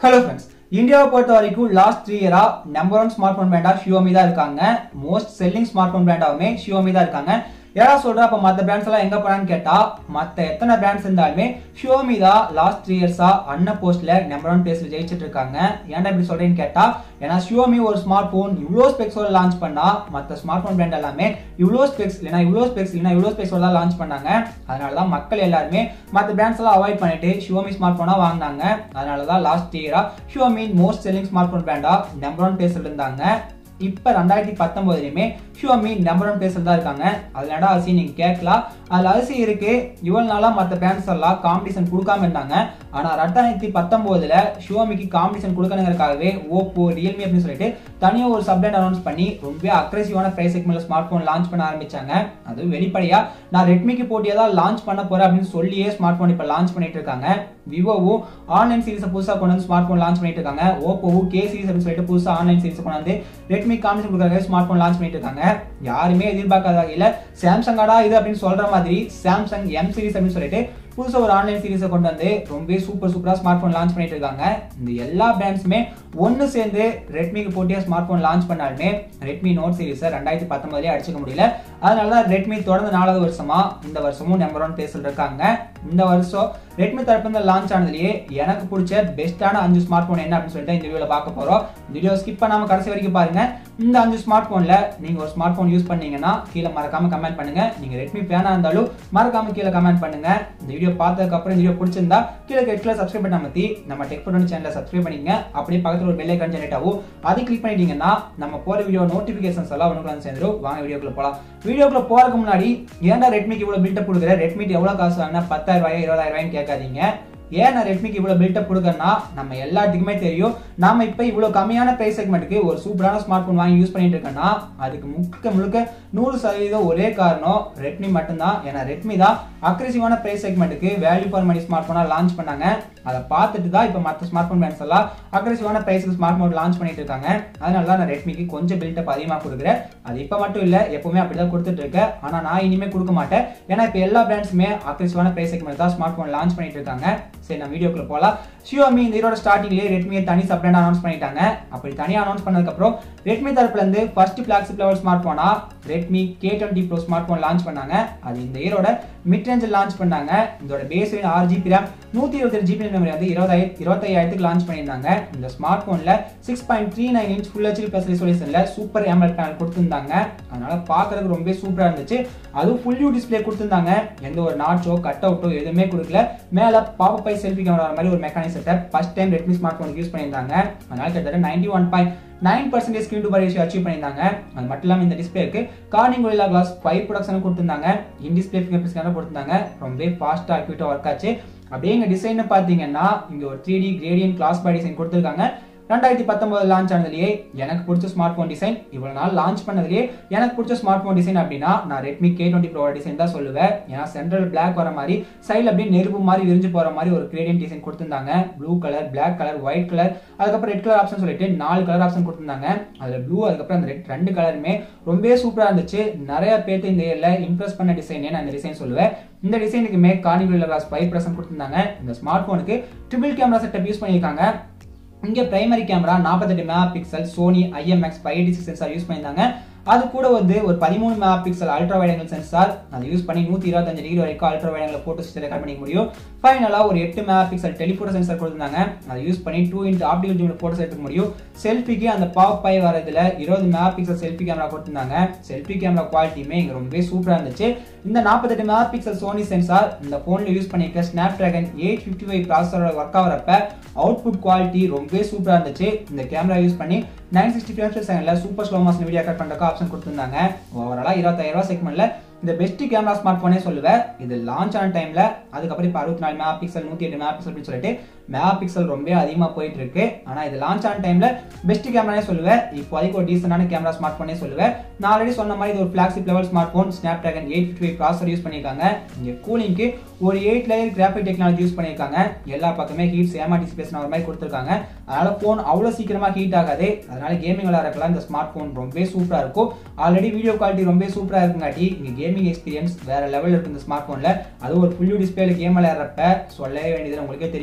hello friends இந்தியாவை பொறுத்த வரைக்கும் லாஸ்ட் த்ரீ இயரா நம்பர் ஒன் ஸ்மார்ட் ஃபோன் பிராண்டா ஷியோமி தான் இருக்காங்க மோஸ்ட் செல்லிங் ஸ்மார்ட் ஃபோன் பிராண்டாவுமே ஷியோமி தான் இருக்காங்க யாரா சொல்றா அப்ப மத்த பிராண்ட்ஸ் எல்லாம் எங்க போறான்னு கேட்டா மத்த எத்தனை பிராண்ட்ஸ் இருந்தாலுமே ஷியோமி தான் லாஸ்ட் த்ரீ இயர்ஸா அன்ன போஸ்ட்ல நம்பர் ஒன் பிளேஸ்ல ஜெயிச்சிட்டு இருக்காங்க ஏன்டா இப்படி சொல்றேன்னு கேட்டா ஏன்னா ஷியோமி ஒரு ஸ்மார்ட் போன் இவ்வளோ ஸ்பெக்ஸோட லான்ச் பண்ணா மத்த ஸ்மார்ட் போன் பிராண்ட் எல்லாமே இவ்வளோ ஸ்பெக்ஸ் இல்லைனா இவ்வளோ ஸ்பெக்ஸ் இல்லைனா இவ்வளோ ஸ்பெக்ஸோட தான் லான்ச் பண்ணாங்க அதனால தான் மக்கள் எல்லாருமே மற்ற பிராண்ட்ஸ் எல்லாம் அவாய்ட் பண்ணிட்டு ஷியோமி ஸ்மார்ட் போனா வாங்கினாங்க அதனால தான் லாஸ்ட் இயரா Xiaomi most selling smart phone பிராண்டா நம்பர் ஒன் பிளேஸ்ல இருந்தாங்க இப்ப ரெண்டாயிரத்தி பத்தொன்பதுலயுமே ஷியோமி நம்பர் ஒன் பிளேஸ்ல தான் இருக்காங்க அதுல என்ன அரிசி நீங்க கேட்கலாம் அதுல அரிசி இருக்கு இவ்வளவு நாளா மத்த பிராண்ட்ஸ் எல்லாம் காம்படிஷன் கொடுக்காம இருந்தாங்க ஆனா ரெண்டாயிரத்தி பத்தொன்பதுல ஷியோமிக்கு காம்படிஷன் கொடுக்கணுங்கிறதுக்காகவே ஓப்போ ரியல்மி அப்படின்னு சொல்லிட்டு தனியா ஒரு சப்ளைண்ட் அனௌன்ஸ் பண்ணி ரொம்ப அக்ரெசிவான பிரைஸ் செக்மெண்ட்ல ஸ்மார்ட் போன் லான்ச் பண்ண ஆரம்பிச்சாங்க அது வெளிப்படையா நான் ரெட்மிக்கு போட்டியா தான் லான்ச் பண்ண போறேன் அப்படின்னு சொல்லியே ஸ்மார்ட் போன் இப்ப லான்ச் பண்ணிட்டு இருக்காங்க விவோவும் ஆன்லைன் சீரிஸ் புதுசா கொண்டு வந்து ஸ்மார்ட் போன் லான்ச் பண்ணிட்டு இருக்காங்க ஓப்போவும் கே சீரிஸ் அப்படின்னு சொல்லிட்டு புதுசா ஆன்லைன் சீரிஸ் கொண்டு வந்து ரெட்மி காம்படிஷன் கொடுக்குறாங்க ஸ்மார்ட் போன் லான்ச் பண்ணிட்டு இருக்காங்க யாருமே எதிர்பார்க்காத வகையில சாம்சங்காடா இது அப்படின்னு சொல்ற மாதிரி சாம்சங் எம் சீரிஸ் அப்படின்னு சொல்லிட்டு புதுசா ஒரு ஆன்லைன் சீரிஸை கொண்டு வந்து ரொம்ப சூப்பர் சூப்பரா ஸ்மார்ட் போன் லான்ச் பண்ணிட்டு இருக்காங்க இந்த எல்லா பிராண்ட்ஸுமே ஒன்னு சேர்ந்து ரெட்மிக்கு போட்டியா ஸ்மார்ட் போன் லான்ச் பண்ணாலுமே ரெட்மி நோட் சீரிஸை ரெண்டாயிரத்தி பத்தொன்பதுலேயே அடிச்சுக்க முடியல அதனால தான் ரெட்மி தொடர்ந்து நாலாவது வருஷமா இந்த வருஷமும் நம்பர் ஒன் பிளேஸ்ல இருக்காங்க இந்த வருஷம் ரெட்மி தரப்பு லான்ச் ஆனதுலயே எனக்கு பிடிச்ச பெஸ்டான அஞ்சு ஸ்மார்ட் போன் என்ன அப்படின்னு சொல்லிட்டு இந்த வீடியோல பார்க்க போறோம் வீடியோ ஸ்கிப் பண்ணாம கடைசி வரைக்கும் பாருங்க இந்த அஞ்சு ஸ்மார்ட் போன்ல நீங்க ஒரு ஸ்மார்ட் போன் யூஸ் பண்ணீங்கன்னா கீழே மறக்காம கமெண்ட் பண்ணுங்க நீங்க ரெட்மி ஃபேனா இருந்தாலும் மறக்காம கீழே கமெண்ட் பண்ணுங்க இந்த வீடியோ பார்த்ததுக்கு அப்புறம் இந்த வீடியோ பிடிச்சிருந்தா கீழே ரெட்ல சப்ஸ்கிரைப் பண்ண அமைத்தி நம்ம டெக் பண்ணி சேனலை சப்ஸ்கிரைப் பண்ணிக்கங்க அப்படியே பக்கத்துல ஒரு பெல் ஐக்கான் ஜெனரேட் ஆகும் அதை கிளிக் பண்ணிட்டீங்கன்னா நம்ம போற வீடியோ நோட்டிபிகேஷன்ஸ் எல்லாம் உனக்கு வந்து சேர்ந்துரும் வாங்க வீடியோக்குள்ள போலாம் வீடியோக்குள்ள போறதுக்கு முன்னாடி ஏன்டா ரெட்மிக்கு இவ்வளவு பில்டப் கொடுக்குற ரெட்மி எவ்வளவு காசு வாங்கினா பத்தாயிரம் ரூபாய் இருபதாயிரம் ரூபாய்னு கேட்காதீங்க ஏன் நான் ரெட்மிக்கு இவ்வளவு பில்டப் கொடுக்கறேன்னா நம்ம எல்லாத்துக்குமே தெரியும் நாம இப்ப இவ்வளவு கம்மியான பிரைஸ் செக்மெண்ட்டுக்கு ஒரு சூப்பரான ஸ்மார்ட் போன் வாங்கி யூஸ் பண்ணிட்டு இருக்கேன்னா அதுக்கு முழுக்க முழுக்க நூறு சதவீதம் ஒரே காரணம் ரெட்மி மட்டும்தான் ஏன்னா ரெட்மி தான் அக்ரெசிவான பிரைஸ் செக்மெண்ட்டுக்கு வேல்யூ ஃபார் மணி ஸ்மார்ட் போனா லான்ச் பண்ணாங்க அதை பார்த்துட்டு தான் இப்போ மற்ற ஸ்மார்ட் போன் பிராண்ட்ஸ் எல்லாம் அக்ரெசிவான பிரைஸுக்கு ஸ்மார்ட் போன் லான்ச் பண்ணிட்டு இருக்காங்க அதனால தான் நான் ரெட்மிக்கு கொஞ்சம் பில்டப் அதிகமாக கொடுக்குறேன் அது இப்போ மட்டும் இல்லை எப்பவுமே அப்படி தான் கொடுத்துட்டு இருக்கேன் ஆனால் நான் இனிமே கொடுக்க மாட்டேன் ஏன்னா இப்போ எல்லா பிராண்ட்ஸுமே அக்ரெசிவான பிரைஸ் செக்மெண்ட் தான் ஸ்மார்ட் போன் லான்ச் பண்ணிட்டு இருக்காங்க சரி நான் வீடியோக்குள்ள போகலாம் ஷியோமி இந்த இதோட ஸ்டார்டிங்லேயே ரெட்மியை தனி சப்ரண்ட் அனௌன்ஸ் பண்ணிட்டாங்க அப்படி தனியாக அனௌன்ஸ் பண்ணதுக்கப்புறம் ரெட்மி தரப்புல இருந்து ஃபர்ஸ்ட் ஃபிளாக்ஷிப் லெவல் ஸ்மார்ட் போனா Redmi K twenty pro smart phone launch பண்ணாங்க அது இந்த இயரோட மிட் ரேஞ்சில் லான்ச் பண்ணாங்க இதோட பேஸ் வேரியன் ஆறு ஜிபி ரேம் நூற்றி இருபத்தி ஜிபி மெமரி வந்து இருபதாயிரம் இருபத்தையாயிரத்துக்கு லான்ச் பண்ணியிருந்தாங்க இந்த ஸ்மார்ட் ஃபோனில் six point three nine inch full HD plus ரெசல்யூஷனில் சூப்பர் AMOLED பேனல் கொடுத்துருந்தாங்க அதனால பார்க்கறதுக்கு ரொம்ப சூப்பராக இருந்துச்சு அதுவும் ஃபுல் வியூ டிஸ்பிளே கொடுத்துருந்தாங்க எந்த ஒரு நாச்சோ கட் அவுட்டோ எதுவுமே கொடுக்கல மேலே பாப்பப் பை செல்ஃபி கேமரா மாதிரி ஒரு mechanic setup first time Redmi smart phone use பண்ணியிருந்தாங்க அதனால கிட்டத்தட்ட ninety one point nine percentage screen to body ratio achieve பண்ணியிருந்தாங்க அது மட்டும் இல்லாமல் இந்த டிஸ்பிளேக்கு Corning Gorilla glass five protection கொடுத்துருந்தாங்க in display finger print scanner கொடுத்துருந்தாங்க ரொம்ப ஃபாஸ்ட்டாக அக்யூட்டாக ஒர்க் ஆச்சு அப்படியே இங்கே டிசைன் பார்த்தீங்கன்னா இங்கே ஒரு three D gradient glass by design கொடுத்துருக்காங்க ரெண்டாயிரத்தி பத்தொன்பது லான்ச் ஆனதுலேயே எனக்கு பிடிச்ச ஸ்மார்ட் ஃபோன் டிசைன் இவ்வளவு நாள் லான்ச் பண்ணதுலேயே எனக்கு பிடிச்ச ஸ்மார்ட் ஃபோன் டிசைன் அப்படின்னா நான் Redmi K twenty pro design தான் சொல்லுவேன் ஏன்னா சென்ட்ரல் பிளாக் வர மாதிரி சைடில் அப்படியே நெருப்பு மாதிரி விரிஞ்சு போற மாதிரி ஒரு கிரேடியன் டிசைன் கொடுத்துருந்தாங்க blue colour black colour white colour அதுக்கப்புறம் ரெட் கலர் ஆப்ஷன் சொல்லிட்டு நாலு கலர் ஆப்ஷன் கொடுத்துருந்தாங்க அதில் ப்ளூ அதுக்கப்புறம் அந்த ரெட் ரெண்டு கலருமே ரொம்பவே சூப்பராக இருந்துச்சு நிறைய பேர்த்து இந்த இயரில் இம்ப்ரெஸ் பண்ண டிசைனே நான் இந்த டிசைன் சொல்லுவேன் இந்த டிசைனுக்குமே கார்னிவல் கிளாஸ் ஃபைவ் பர்சன்ட் கொடுத்துருந்தாங்க இந்த ஸ்மார்ட் ஃபோனுக்கு ட்ரிபிள் கேமரா செட்டப் யூஸ் பண்ணியிருக்காங்க இங்கே பிரைமரி கேமரா நாற்பத்தெட்டு mega pixel Sony IMX five eighty six sensor use பண்ணியிருந்தாங்க அது கூட வந்து ஒரு பதிமூணு mega pixel ultra wide angle sensor அதை யூஸ் பண்ணி நூற்றி இருபத்தஞ்சு டிகிரி வரைக்கும் ultra wide angle photos record பண்ணிக்க முடியும் ஃபைனலாக ஒரு எட்டு மெகா பிக்சல் டெலிஃபோட்டோ சென்சார் கொடுத்துருந்தாங்க அதை யூஸ் பண்ணி டூ இன்ட் ஆப்டிகல் ஜூமில் ஃபோட்டோஸ் எடுக்க முடியும் செல்ஃபிக்கு அந்த பாப் பை வரதுல இருபது மெகா பிக்சல் செல்ஃபி கேமரா கொடுத்துருந்தாங்க செல்ஃபி கேமரா குவாலிட்டியுமே இங்கே ரொம்பவே சூப்பராக இருந்துச்சு இந்த நாற்பத்தெட்டு மெகா பிக்சல் சோனி சென்சார் இந்த ஃபோனில் யூஸ் பண்ணியிருக்க Snapdragon eight fifty five ப்ராசரோட ஒர்க் ஆகிறப்ப அவுட்புட் குவாலிட்டி ரொம்பவே சூப்பராக இருந்துச்சு இந்த கேமரா யூஸ் பண்ணி நைன் சிக்ஸ்டி ஃபிஃப்டி செகண்டில் super slow motion video cut பண்ணுறக்கு ஆப்ஷன் கொடுத்துருந்தாங்க ஓவராலாக இருபத்தாயிரம் ரூபா செக்மெண்ட்ல இந்த பெஸ்ட் கேமரா ஸ்மார்ட் போனே சொல்லுவேன் இது லான்ச் ஆன டைம்ல அதுக்கப்புறம் இப்போ அறுபத்தி நாலு மெகா பிக்சல் நூற்றி எட்டு மெகா பிக்சல் அப்படின்னு சொல்லிட்டு மெகா பிக்சல் ரொம்ப அதிகமாக போயிட்டு இருக்கு ஆனால் இது லான்ச் ஆன டைம்ல பெஸ்ட் கேமரானே சொல்லுவேன் இப்போதைக்கு ஒரு டீசெண்டான கேமரா ஸ்மார்ட் போனே சொல்லுவேன் நான் ஆல்ரெடி சொன்ன மாதிரி இது ஒரு flagship level smart phone Snapdragon eight fifty five processor use பண்ணியிருக்காங்க இங்கே கூலிங்க்கு ஒரு eight layer graphic technology use பண்ணியிருக்காங்க எல்லா பக்கமே ஹீட் சேமா டிஸ்பிளேஸ் ஒரு மாதிரி கொடுத்துருக்காங்க அதனால ஃபோன் அவ்வளோ சீக்கிரமா ஹீட் ஆகாது அதனால கேமிங் விளையாடுறதுலாம் இந்த ஸ்மார்ட் ஃபோன் ரொம்பவே சூப்பராக இருக்கும் ஆல்ரெடி வீடியோ குவாலிட்டி ரொம்ப சூப்பராக இருக்குங்காட்டி இங்கே கேமிங் எக்ஸ்பீரியன்ஸ் வேற லெவல் இருக்கு இந்த ஸ்மார்ட் ஃபோனில் அது ஒரு ஃபுல் டிஸ்பிளேல கேம் விளையாடுறப்ப சொல்லவே வேண்டியது உங்களுக்கே தெரியும் கேமிங்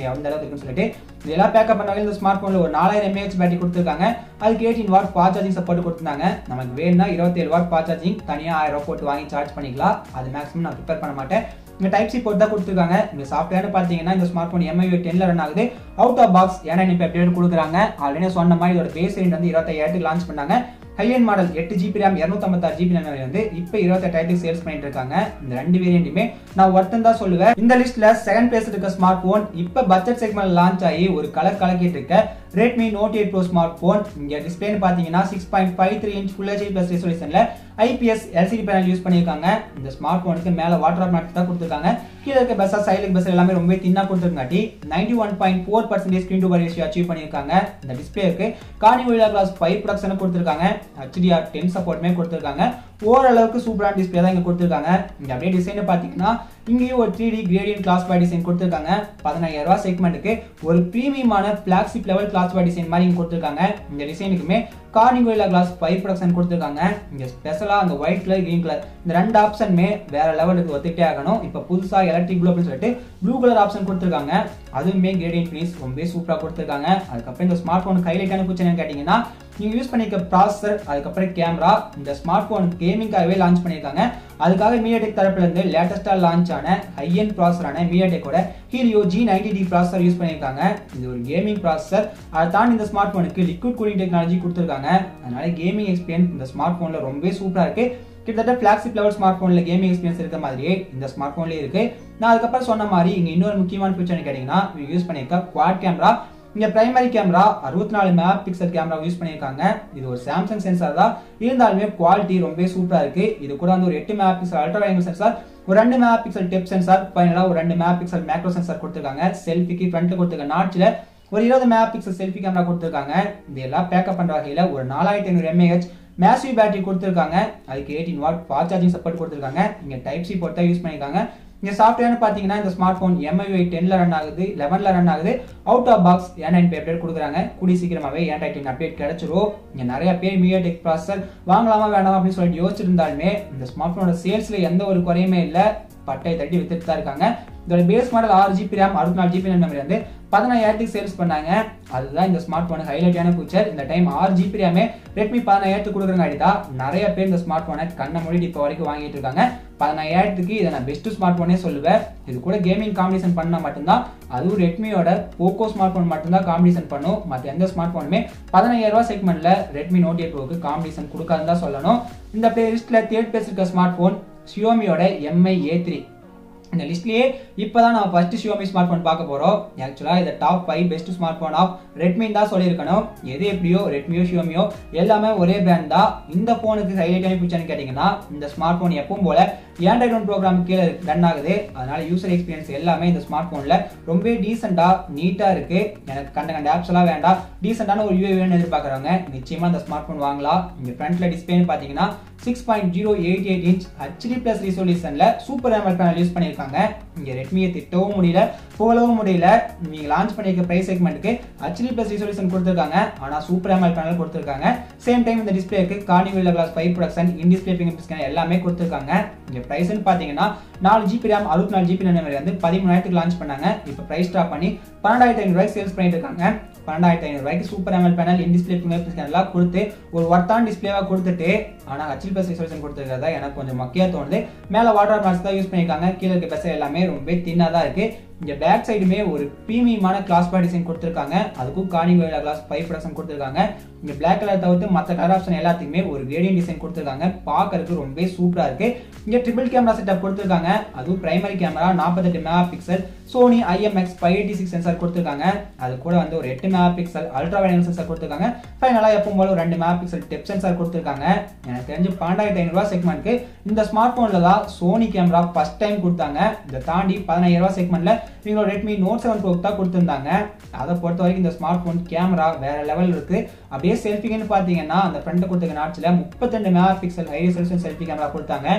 பேட்டரி அந்த அளவுக்கு இருக்குன்னு சொல்லிட்டு இதெல்லாம் பேக்கப் பண்ண இந்த ஸ்மார்ட் ஃபோனில் ஒரு நாலாயிரம் எம்ஏஹெச் பேட்டரி கொடுத்துருக்காங்க அதுக்கு eighteen watt fast charging support கொடுத்துருந்தாங்க நமக்கு வேணும்னா இருபத்தேழு வாட் ஃபாஸ்ட் சார்ஜிங் தனியாக ஆயிரம் ரூபா போட்டு வாங்கி சார்ஜ் பண்ணிக்கலாம் அது மேக்ஸிமம் நான் ப்ரிப்பேர் பண்ண மாட்டேன் இங்கே டைப் சி போட்டு தான் கொடுத்துருக்காங்க இந்த சாஃப்ட்வேர்னு பார்த்தீங்கன்னா இந்த ஸ்மார்ட் ஃபோன் எம்ஐ டென்ல ரன் ஆகுது அவுட் ஆஃப் பாக்ஸ் ஏன்னா இப்போ அப்டேட் கொடுக்குறாங்க ஆல்ரெடி சொன்ன மாதிரி இதோட பேஸ் ரேண்ட் வந்து இருபத்தாயிரத்துக்கு லான்ச் பண்ணாங்க ஹையன் மாடல் எட்டு ஜிபி ரேம் இரநூத்தம்பத்தாறு ஜிபி ரேம் வந்து இப்போ இருபத்தெட்டாயிரத்துக்கு சேல்ஸ் பண்ணிட்டு இருக்காங்க இந்த ரெண்டு வேரியண்ட்டுமே நான் ஒருத்தன் தான் சொல்லுவேன் இந்த லிஸ்ட்ல செகண்ட் பிளேஸ் இருக்க ஸ்மார்ட் போன் இப்போ பட்ஜெட் செக்மெண்ட் லான்ச் ஆகி ஒரு கலர் கலக்கிட்டு இருக்க Redmi note eight pro smart phone இங்க டிஸ்பிளேன்னு பார்த்தீங்கன்னா six point five three inch full HD plus ரெசல்யூஷன்ல ஐபிஎஸ் எல்சிடி பேனல் யூஸ் பண்ணியிருக்காங்க இந்த ஸ்மார்ட் போனுக்கு மேல வாட்டர் மேட் தான் கொடுத்துருக்காங்க கீழே இருக்க பெஸ்ஸா சைடுக்கு பெஸ் எல்லாமே ரொம்ப தின்னா கொடுத்துருக்காட்டி ninety one point four percentage screen to ratio achieve பண்ணியிருக்காங்க இந்த டிஸ்பிளேக்கு கார்னிவலா கிளாஸ் ஃபைவ் ப்ரொடக்ஷன் கொடுத்துருக்காங்க ஹெச்டிஆர் டென் சப்போர்ட்டுமே கொடுத்துருக்காங்க ஓரளவுக்கு சூப்பரான டிஸ்பிளே தான் இங்க கொடுத்துருக்காங்க இங்க அப்படியே டிசைன் பார்த்தீங்கன்னா இங்கேயும் ஒரு three D gradient glass by design கொடுத்துருக்காங்க பதினாயிரம் ரூபாய் செக்மெண்ட்டுக்கு ஒரு பிரீமியமான flagship level glass by design மாதிரி இங்க கொடுத்துருக்காங்க இந்த டிசைனுக்குமே கார்னிகோயிலா கிளாஸ் ஃபைவ் ப்ரொடக்ஷன் கொடுத்துருக்காங்க இங்க ஸ்பெஷலா அந்த ஒயிட் கலர் கிரீன் கலர் இந்த ரெண்டு ஆப்ஷனுமே வேற லெவலுக்கு ஒத்துக்கிட்டே ஆகணும் இப்போ புதுசா எலக்ட்ரிக் ப்ளூ அப்படின்னு சொல்லிட்டு ப்ளூ கலர் ஆப்ஷன் கொடுத்துருக்காங்க அதுவுமே கிரேடியன் ஃபினிஷ் ரொம்ப சூப்பரா கொடுத்துருக்காங்க அதுக்கப்புறம் இந்த ஸ்மார்ட் ஃபோன் ஹைலைட்டான பிரச்சனை கேட்டீங்கன்னா நீங்க யூஸ் பண்ணிக்க ப்ராசஸர் அதுக்கப்புறம் கேமரா இந்த ஸ்மார்ட் ஃபோன் கேமிங்காகவே லான்ச் பண்ணியிருக்காங்க அதுக்காக மீடியாடெக் தரப்புல இருந்து லேட்டஸ்டா லான்ச் ஆன ஹை எண்ட் ப்ராசரான மீடியாடெக்கோட Helio G ninety T processor use பண்ணியிருக்காங்க இது ஒரு கேமிங் ப்ராசஸர் அதை தாண்டி இந்த ஸ்மார்ட் ஃபோனுக்கு லிக்விட் கூலிங் டெக்னாலஜி கொடுத்துருக்காங்க அதனால கேமிங் எக்ஸ்பீரியன்ஸ் இந்த ஸ்மார்ட் ஃபோன்ல ரொம்பவே சூப்பரா இருக்கு கிட்டத்தட்ட ஃபிளாக்ஷிப் லெவல் ஸ்மார்ட் ஃபோன்ல கேமிங் எக்ஸ்பீரியன்ஸ் இருக்க மாதிரியே இந்த ஸ்மார்ட் ஃபோன்லயே இருக்கு நான் அதுக்கப்புறம் சொன்ன மாதிரி இங்க இன்னொரு முக்கியமான ஃபீச்சர் கேட்டீங்கன்னா யூஸ் பண்ணியிருக்க குவாட் கேமரா இங்க பிரைமரி கேமரா அறுபத்தி நாலு மெகா பிக்சல் கேமரா யூஸ் பண்ணியிருக்காங்க இது ஒரு சாம்சங் சென்சார் தான் இருந்தாலுமே குவாலிட்டி ரொம்ப சூப்பரா இருக்கு இது கூட வந்து ஒரு எட்டு mega pixel ultra wide sensor ஒரு ரெண்டு மெகா பிக்சல் டெப் சென்சார் ஃபைனலாக ஒரு ரெண்டு மெகா பிக்சல் மேக்ரோ சென்சார் கொடுத்துருக்காங்க செல்ஃபிக்கு ஃப்ரண்ட்ல கொடுத்துருக்க நாட்சில் ஒரு இருபது மெகா பிக்சல் செல்ஃபி கேமரா கொடுத்துருக்காங்க இதெல்லாம் பேக்கப் பண்ற வகையில் ஒரு நாலாயிரத்தி ஐநூறு எம்ஏஹெச் மேசிவ் பேட்டரி கொடுத்துருக்காங்க அதுக்கு eighteen watt fast charging support கொடுத்துருக்காங்க இங்க டைப் சி போட்டு யூஸ் பண்ணியிருக்காங்க இங்க சாஃப்ட்வேர்னு பார்த்தீங்கன்னா இந்த ஸ்மார்ட் ஃபோன் எம்ஐ டென்ல ரன் ஆகுது லெவன்ல ரன் ஆகுது அவுட் ஆஃப் பாக்ஸ் ஏன் பே அப்டேட் கொடுக்குறாங்க கூடி சீக்கிரமாவே ஏன் டென் அப்டேட் கிடைச்சிரும் இங்க நிறைய பேர் மீடியா டெக் ப்ராசஸர் வாங்கலாமா வேணாமா அப்படின்னு சொல்லிட்டு யோசிச்சிருந்தாலுமே இந்த ஸ்மார்ட் ஃபோனோட சேல்ஸ்ல எந்த ஒரு குறையுமே இல்லை பட்டை தட்டி வித்துட்டு தான் இருக்காங்க இதோட பேஸ் மாடல் ஆறு ஜிபி ரேம் அறுபத்தி நாலு ஜிபி மெமரி வந்து பதினாயிரத்துக்கு சேல்ஸ் பண்ணாங்க அதுதான் இந்த ஸ்மார்ட் ஃபோன் ஹைலைட்டான ஃபீச்சர் இந்த டைம் ஆறு ஜிபி ரேமே ரெட்மி பதினாயிரத்துக்கு கொடுக்குறங்காட்டி தான் நிறைய பேர் இந்த ஸ்மார்ட் ஃபோனை கண்ணை மூடிட்டு இப்போ வரைக்கும் வாங்கிட்டு இருக்காங்க பதினாயிரத்துக்கு இதை நான் பெஸ்ட் ஸ்மார்ட் ஃபோனே சொல்லுவேன் இது கூட கேமிங் காம்படிஷன் பண்ணா மட்டும்தான் அதுவும் ரெட்மியோட போக்கோ ஸ்மார்ட் ஃபோன் மட்டும்தான் காம்படிஷன் பண்ணும் மற்ற எந்த ஸ்மார்ட் ஃபோனுமே பதினாயிரம் ரூபாய் செக்மெண்ட்ல ரெட்மி நோட் எயிட் ப்ரோக்கு காம்படிஷன் கொடுக்காதுன்னு தான் சொல்லணும் இந்த பிளேலிஸ்ட்ல தேர்ட் பிளேஸ் இருக்க ஸ்மார்ட் ஃபோன் ஷியோமியோட எம்ஐ ஏ த்ரீ இந்த லிஸ்ட்லயே இப்பதான் நம்ம ஃபர்ஸ்ட் ஷியோமி ஸ்மார்ட் ஃபோன் பார்க்க போறோம் ஆக்சுவலா இந்த top five best smart phone of ரெட்மின்னு தான் சொல்லியிருக்கணும் எது எப்படியோ ரெட்மியோ ஷியோமியோ எல்லாமே ஒரே பிராண்ட் தான் இந்த ஃபோனுக்கு ஹைலைட்டான ஃபீச்சர்னு கேட்டீங்கன்னா இந்த ஸ்மார்ட் ஃபோன் எப்பவும் போல ஆண்ட்ராய்ட் ஒன் ப்ரோக்ராம் கீழே ரன் ஆகுது அதனால யூசர் எக்ஸ்பீரியன்ஸ் எல்லாமே இந்த ஸ்மார்ட் ஃபோன்ல ரொம்ப டீசெண்டா நீட்டா இருக்கு எனக்கு கண்ட கண்ட ஆப்ஸ் எல்லாம் வேண்டாம் டீசெண்டான ஒரு யூஏ வேணும்னு எதிர்பார்க்குறவங்க நிச்சயமா இந்த ஸ்மார்ட் ஃபோன் வாங்கலாம் இங்க ஃப்ரண்ட்ல டிஸ்பிளேன்னு பாத்தீங்கன்னா six point zero eight eight inch HD plus ரிசோல்யூஷன்ல சூப்பர் AMOLED பேனல் யூஸ் பண்ணியிருக்காங்க இங்க ரெட்மியை திட்டவும் முடியல புகழவும் முடியல நீங்க லான்ச் பண்ணிருக்க பிரைஸ் செக்மெண்ட்டுக்கு ஹெச்டி பிளஸ் ரிசோல்யூஷன் கொடுத்துருக்காங்க ஆனா சூப்பர் AMOLED பேனல் கொடுத்துருக்காங்க சேம் டைம் இந்த டிஸ்பிளேக்கு carnival glass five protection in display finger scan எல்லாமே கொடுத்துருக்காங்க இங்க பிரைஸ்னு பாத்தீங்கன்னா நாலு ஜிபி ரேம் அறுபத்தி நாலு ஜிபி மெமரி வந்து பதிமூணாயிரத்துக்கு லான்ச் பண்ணாங்க இப்போ பிரைஸ் ட்ராப் பண்ணி பன்னெண்டாயிரத்தி ஐநூறு ரூபாய்க்கு சேல்ஸ் பண்ணிட்டு இருக்காங்க பன்னெண்டாயிரத்தி ஐநூறு ரூபாய்க்கு super AMOLED panel in display finger scan எல்லாம் கொடுத்து ஒரு ஒர்த்தான டிஸ்பிளேவா கொடுத்துட்டு ஆனா ஹெச்டி பிளஸ் ரிசோல்யூஷன் கொடுத்துருக்கிறதா எனக்கு கொஞ்சம் மக்கியா தோணுது மேல வாட்டர் மார்க்ஸ் தான் யூஸ் பண்ணியிருக்காங்க கீழே இருக்க பெசல் எல்லாமே ரொம்ப தின்னா தான் இருக்கு இங்க பேக் சைடுமே ஒரு பிரீமியமான கிளாஸ் பா டிசைன் கொடுத்துருக்காங்க அதுக்கும் கார்னிங் கிளாஸ் ஃபைவ் ப்ரொடக்ஷன் கொடுத்துருக்காங்க இங்க பிளாக் கலர் தவிர்த்து மற்ற கலர் ஆப்ஷன் எல்லாத்துக்குமே ஒரு கிரேடியன் டிசைன் கொடுத்துருக்காங்க பார்க்கறதுக்கு ரொம்ப சூப்பரா இருக்கு இங்க ட்ரிபிள் கேமரா செட்டப் கொடுத்துருக்காங்க அதுவும் பிரைமரி கேமரா நாற்பத்தெட்டு mega pixel Sony IMX five eighty six sensor கொடுத்துருக்காங்க அது கூட வந்து ஒரு எட்டு mega pixel ultra wide sensor கொடுத்துருக்காங்க ஃபைனலா எப்பவும் போல ஒரு ரெண்டு மெகா பிக்சல் டெப் சென்சார் கொடுத்துருக்காங்க எனக்கு தெரிஞ்சு பன்னெண்டாயிரத்தி ஐநூறுவா செக்மெண்ட்க்கு இந்த ஸ்மார்ட் போன்ல தான் சோனி கேமரா ஃபர்ஸ்ட் டைம் கொடுத்தாங்க இதை தாண்டி பதினாயிரம் ரூபாய் செக்மெண்ட்ல இவங்களோட ரெட்மி நோட் செவன் ப்ரோ தான் கொடுத்துருந்தாங்க அதை பொறுத்த வரைக்கும் இந்த ஸ்மார்ட் போன் கேமரா வேற லெவல் இருக்கு அப்படியே செல்ஃபின்னு பார்த்தீங்கன்னா அந்த ஃப்ரண்ட் கொடுத்துருக்க நாட்சில் முப்பத்தெண்டு mega pixel high resolution selfie camera கொடுத்தாங்க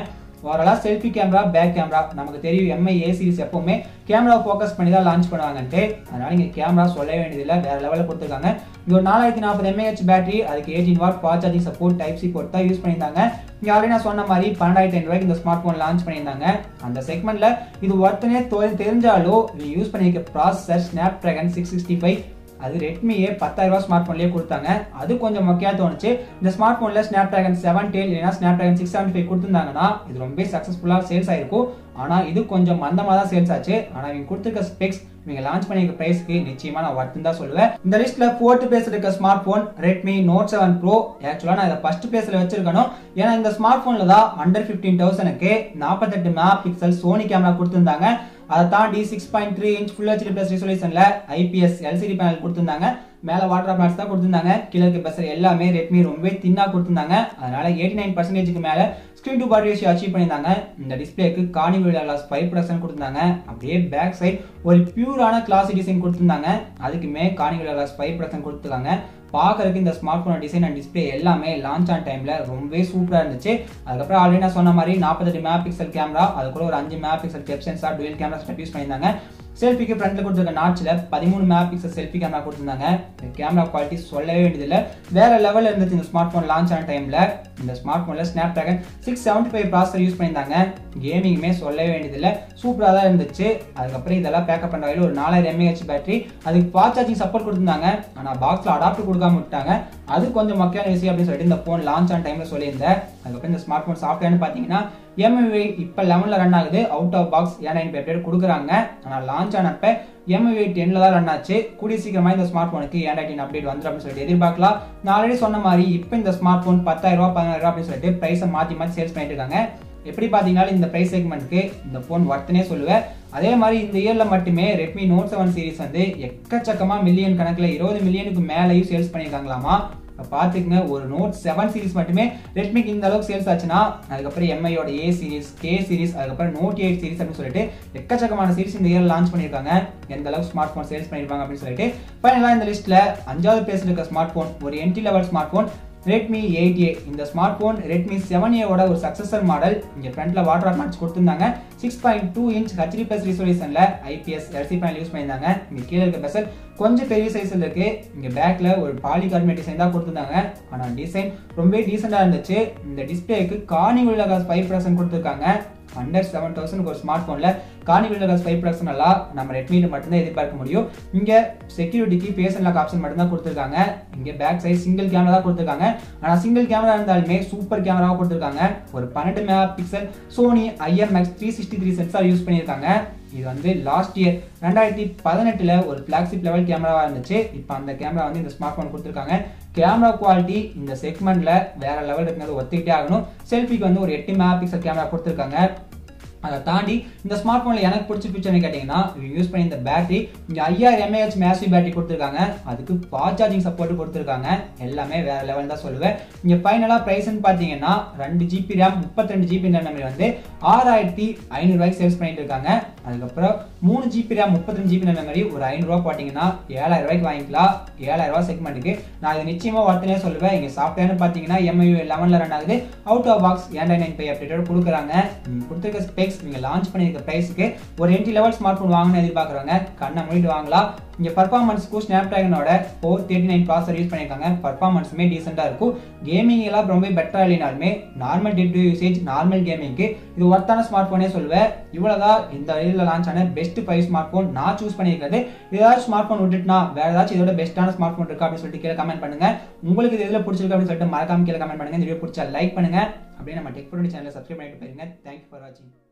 ஓவராலாக செல்ஃபி கேமரா பேக் கேமரா நமக்கு தெரியும் எம்ஐ ஏ சீரிஸ் எப்பவுமே கேமரா ஃபோக்கஸ் பண்ணி தான் லான்ச் பண்ணுவாங்கன்ட்டு அதனால இங்கே கேமரா சொல்ல வேண்டியதில்லை வேற லெவலில் கொடுத்துருக்காங்க இங்கே ஒரு நாலாயிரத்தி நாற்பது எம்ஏஹெச் பேட்டரி அதுக்கு eighteen watt fast charging support type C போட்டு தான் யூஸ் பண்ணியிருந்தாங்க இங்கே ஆல்ரெடி நான் சொன்ன மாதிரி பன்னெண்டாயிரத்தி ஐநூறுவாய்க்கு இந்த ஸ்மார்ட் ஃபோன் லான்ச் பண்ணியிருந்தாங்க அந்த செக்மெண்ட்ல இது ஒருத்தனே தெரிஞ்சாலும் இது யூஸ் பண்ணியிருக்க processor Snapdragon six sixty five அது ரெட்மியே பத்தாயிரம் ரூபாய் ஸ்மார்ட் ஃபோன்லேயே கொடுத்தாங்க அது கொஞ்சம் மொக்கையா தோணுச்சு இந்த ஸ்மார்ட் ஃபோனில் ஸ்னாப் ட்ராகன் செவன் டென் இல்லைனா Snapdragon six seventy five கொடுத்துருந்தாங்கன்னா இது ரொம்ப சக்ஸஸ்ஃபுல்லாக சேல்ஸ் ஆயிருக்கும் ஆனால் இது கொஞ்சம் மந்தமாக தான் சேல்ஸ் ஆச்சு ஆனால் இவங்க கொடுத்துருக்க ஸ்பெக்ஸ் இவங்க லான்ச் பண்ணிருக்க பிரைஸ்க்கு நிச்சயமா நான் ஒர்த்து தான் சொல்லுவேன் இந்த லிஸ்ட்ல ஃபோர்த் பிளேஸ்ல இருக்க smart phone Redmi note seven pro ஆக்சுவலா நான் இதை ஃபர்ஸ்ட் பிளேஸ்ல வச்சிருக்கணும் ஏன்னா இந்த ஸ்மார்ட் போன்ல தான் அண்டர் பிப்டீன் தௌசண்ட்க்கு நாற்பத்தெட்டு மெகா பிக்சல் சோனி கேமரா கொடுத்திருந்தாங்க அதை தாண்டி six point three inch full HD plus ரிசொல்யூஷன்ல ஐபிஎஸ் எல்சிடி பேனல் கொடுத்திருந்தாங்க மேல வாட்டர் மேட்ஸ் தான் கொடுத்திருந்தாங்க கீழே இருக்க பஸ்ஸர் எல்லாமே ரெட்மி ரொம்பவே தின்னா கொடுத்திருந்தாங்க அதனால எயிட்டி நைன் பர்சன்டேஜ்க்கு மேல screen to body ratio achieve பண்ணியிருந்தாங்க இந்த டிஸ்பிளேக்கு கார்னிவல் லாஸ் ஃபைவ் பர்சன்ட் கொடுத்திருந்தாங்க அப்படியே பேக் சைடு ஒரு பியூரான கிளாசி டிசைன் கொடுத்திருந்தாங்க அதுக்குமே கார்னிவல் லாஸ் ஃபைவ் பர்சன்ட் கொடுத்துருக்காங்க பார்க்கறதுக்கு இந்த smart phone design and display எல்லாமே லான்ச் ஆன டைம்ல ரொம்பவே சூப்பரா இருந்துச்சு அதுக்கப்புறம் ஆல்ரெடி நான் சொன்ன மாதிரி நாற்பத்தெட்டு மெகா பிக்சல் கேமரா அது கூட ஒரு அஞ்சு mega pixel depth sensor dual camera setup use பண்ணியிருந்தாங்க செல்ஃபிக்கு ஃப்ரண்ட்ல கொடுத்துருக்க நாட்ச்ல பதிமூணு மெகா பிக்சல் செல்ஃபி கேமரா கொடுத்திருந்தாங்க இந்த கேமரா குவாலிட்டி சொல்லவே வேண்டியதில்லை வேற லெவல்ல இருந்துச்சு இந்த ஸ்மார்ட் ஃபோன் லான்ச் ஆன டைம்ல இந்த ஸ்மார்ட் ஃபோன்ல Snapdragon six seventy five processor use பண்ணியிருந்தாங்க கேமிங்குமே சொல்லவே வேண்டியதில்லை சூப்பராக தான் இருந்துச்சு அதுக்கப்புறம் இதெல்லாம் பேக்கப் பண்ண வகையில் ஒரு நாலாயிரம் எம்ஏஹெச் பேட்டரி அதுக்கு ஃபாஸ்ட் சார்ஜிங் சப்போர்ட் கொடுத்திருந்தாங்க ஆனால் பாக்ஸில் அடாப்டர் கொடுக்காம விட்டாங்க அது கொஞ்சம் முக்கியமான விஷயம் அப்படின்னு சொல்லிட்டு இந்த ஃபோன் லான்ச் ஆன டைம்ல சொல்லியிருந்தேன் அதுக்கப்புறம் இந்த ஸ்மார்ட் ஃபோன் சாஃப்ட்வேர்னு பார்த்தீங்கன்னா எம்ஐ இப்போ லெவனில் ரன் ஆகுது அவுட் ஆஃப் பாக்ஸ் ஏன் நைன் பேப்பர் கொடுக்குறாங்க ஆனால் லான்ச் ஆனப்ப எம்ஐ டென்ல தான் ரன் ஆச்சு கூடிய சீக்கிரமா இந்த ஸ்மார்ட் ஃபோனுக்கு ஏன் அப்டேட் வந்துடும் அப்படின்னு சொல்லிட்டு எதிர்பார்க்கலாம் நான் ஆல்ரெடி சொன்ன மாதிரி இப்போ இந்த ஸ்மார்ட் ஃபோன் பத்தாயிரம் ரூபாய் பதினாயிரம் ரூபாய் அப்படின்னு சொல்லிட்டு ப்ரைஸை மாற்றி மாற்றி சேல்ஸ் பண்ணிட்டு இருக்காங்க எப்படி பார்த்தீங்கன்னா இந்த ப்ரைஸ் செக்மெண்ட்க்கு இந்த ஃபோன் ஒர்த்துனே சொல்லுவேன் அதே மாதிரி இந்த இயர்ல மட்டுமே ரெட்மி நோட் செவன் சீரிஸ் வந்து எக்கச்சக்கமா மில்லியன் கணக்கில் இருபது மில்லியனுக்கு மேலேயும் சேல்ஸ் பண்ணியிருக்காங்களாமா இப்போ பார்த்துக்குங்க ஒரு நோட் செவன் சீரிஸ் மட்டுமே ரெட்மிக்கு இந்த அளவுக்கு சேல்ஸ் ஆச்சுன்னா அதுக்கப்புறம் எம்ஐயோட ஏ சீரிஸ் கே சீரிஸ் அதுக்கப்புறம் நோட் எயிட் சீரிஸ் அப்படின்னு சொல்லிட்டு எக்கச்சக்கமான சீரிஸ் இந்த இயர் லான்ச் பண்ணியிருக்காங்க எந்த அளவுக்கு ஸ்மார்ட் ஃபோன் சேல்ஸ் பண்ணியிருப்பாங்க அப்படின்னு சொல்லிட்டு ஃபைனலாக இந்த லிஸ்ட்டில் அஞ்சாவது பிளேஸில் இருக்க ஸ்மார்ட் ஃபோன் ஒரு entry level smart phone Redmi eight A இந்த ஸ்மார்ட் ஃபோன் ரெட்மி செவன் ஏவோட ஒரு சக்சஸர் மாடல் இங்கே ஃப்ரண்ட்ல வாட்டர் மேட்ச் கொடுத்துருந்தாங்க six point two inch HD plus ரிசொல்யூஷன்ல ஐபிஎஸ் எல்சி பேனல் யூஸ் பண்ணியிருந்தாங்க இங்கே கீழே இருக்க பெசல் கொஞ்சம் பெரிய சைஸ்ல இருக்கு இங்க பேக்ல ஒரு பாலி கார்மெட் டிசைன் தான் கொடுத்துருந்தாங்க ஆனா டிசைன் ரொம்ப டீசெண்டா இருந்துச்சு இந்த டிஸ்பிளேக்கு கார்னிவல் காசு ஃபைவ் பர்சன்ட் கொடுத்துருக்காங்க அண்டர் செவன் தௌசண்ட் ஒரு ஸ்மார்ட் ஃபோனில் கார்னிவல் காசு ஃபைவ் பர்சன்ட் எல்லாம் நம்ம ரெட்மியில் மட்டும்தான் எதிர்பார்க்க முடியும் இங்கே செக்யூரிட்டிக்கு ஃபேஸ் அன்லாக் ஆப்ஷன் மட்டும்தான் கொடுத்துருக்காங்க இங்கே பேக் சைஸ் சிங்கிள் கேமரா தான் கொடுத்துருக்காங்க ஆனால் சிங்கிள் கேமரா இருந்தாலுமே சூப்பர் கேமராவாக கொடுத்துருக்காங்க ஒரு பன்னெண்டு mega pixel Sony IMX three sixty three sensor use பண்ணியிருக்காங்க இது வந்து லாஸ்ட் இயர் ரெண்டாயிரத்தி பதினெட்டுல ஒரு பிளாக்ஷிப் லெவல் கேமராவா இருந்துச்சு இப்போ அந்த கேமரா வந்து இந்த ஸ்மார்ட் ஃபோன் கொடுத்துருக்காங்க கேமரா குவாலிட்டி இந்த செக்மெண்ட்ல வேற லெவல் இருக்கிறது ஒத்துக்கிட்டே ஆகணும் செல்ஃபிக்கு வந்து ஒரு எட்டு மெகா பிக்சல் கேமரா கொடுத்துருக்காங்க அதை தாண்டி இந்த ஸ்மார்ட் ஃபோனில் எனக்கு பிடிச்ச ஃபீச்சர்னு கேட்டிங்கன்னா யூஸ் பண்ணி இந்த பேட்டரி இங்கே ஐயாயிரம் எம்ஏஹெச் மேசிவ் பேட்டரி கொடுத்துருக்காங்க அதுக்கு ஃபாஸ்ட் சார்ஜிங் சப்போர்ட் கொடுத்துருக்காங்க எல்லாமே வேற லெவல் தான் சொல்லுவேன் இங்கே ஃபைனலாக ப்ரைஸ்னு பார்த்தீங்கன்னா ரெண்டு ஜிபி ரேம் முப்பத்திரெண்டு ஜிபி மெமரி வந்து ஆறாயிரத்தி ஐநூறுரூவாய்க்கு சேல்ஸ் பண்ணிட்டு இருக்காங்க அதுக்கப்புறம் மூணு ஜிபி ரேம் முப்பத்தஞ்சு ஜிபி மெமரி ஒரு ஐநூறுரூவா போட்டிங்கன்னா ஏழாயிரம் ரூபாய்க்கு வாங்கிக்கலாம் ஏழாயிரம் ரூபாய் செக்மெண்ட்டுக்கு நான் இது நிச்சயமாக ஒருத்தனே சொல்லுவேன் இங்கே சாஃப்ட்வேர்னு பார்த்தீங்கன்னா எம்ஐ லெவனில் ரன் ஆகுது அவுட் ஆஃப் பாக்ஸ் ஏன்டா நைன் பை அப்டேட்டோட கொடுக்குறாங்க கொடுத்துருக்க ஸ்பெக்ஸ் நீங்க லான்ச் பண்ணிருக்க பிரைஸ்க்கு ஒரு என்ட்ரி லெவல் ஸ்மார்ட் ஃபோன் வாங்கணும்னு எதிர்பார்க்குறவங்க கண்ணை மூடிட்டு வாங்கலாம் இங்க பர்ஃபார்மன்ஸ்க்கு ஸ்னாப் டிராகனோட four thirty nine processor use பண்ணியிருக்காங்க பர்ஃபார்மன்ஸுமே டீசெண்டாக இருக்கும் கேமிங் எல்லாம் ரொம்ப பெட்டராக இல்லைனாலுமே normal day to usage normal கேமிங்க்கு இது ஒர்த்தான ஸ்மார்ட் ஃபோனே சொல்லுவேன் இவ்வளோதான் இந்த வழியில் லான்ச் ஆன பெஸ்ட் ஃபைவ் ஸ்மார்ட் ஃபோன் நான் சூஸ் பண்ணியிருக்கிறது ஏதாச்சும் ஸ்மார்ட் ஃபோன் விட்டுட்டுனா வேற ஏதாச்சும் இதோட பெஸ்ட்டான ஸ்மார்ட் ஃபோன் இருக்கா அப்படின்னு சொல்லிட்டு கீழே கமெண்ட் பண்ணுங்க உங்களுக்கு இது எதில் பிடிச்சிருக்கு அப்படின்னு சொல்லிட்டு மறக்காம கீழே கமெண்ட் பண்ணுங்க இந்த வீடியோ பிடிச்சா லைக் பண்ணுங்க அப்படியே நம்ம டெக் சேனலை சப்ஸ்கிரைப் பண்ணிட்டு போயிருங்க தேங்க்யூ ஃபார் வாட்சிங்